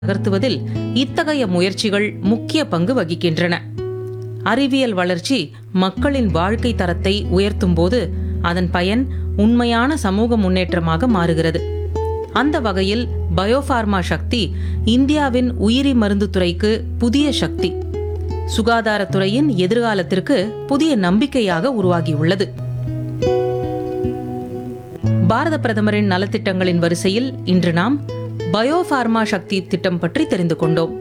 நகர்த்துவதில் இத்தகைய முயற்சிகள் முக்கிய பங்கு வகிக்கின்றன அறிவியல் வளர்ச்சி மக்களின் வாழ்க்கை தரத்தை உயர்த்தும் போது அதன் பயன் உண்மையான சமூக முன்னேற்றமாக மாறுகிறது அந்த வகையில் பயோஃபார்மா சக்தி இந்தியாவின் உயிரி மருந்து துறைக்கு புதிய சக்தி சுகாதாரத்துறையின் எதிர்காலத்திற்கு புதிய நம்பிக்கையாக உருவாகியுள்ளது பாரத பிரதமரின் நலத்திட்டங்களின் வரிசையில் இன்று நாம் பயோஃபார்மா சக்தி திட்டம் பற்றி தெரிந்து கொண்டோம்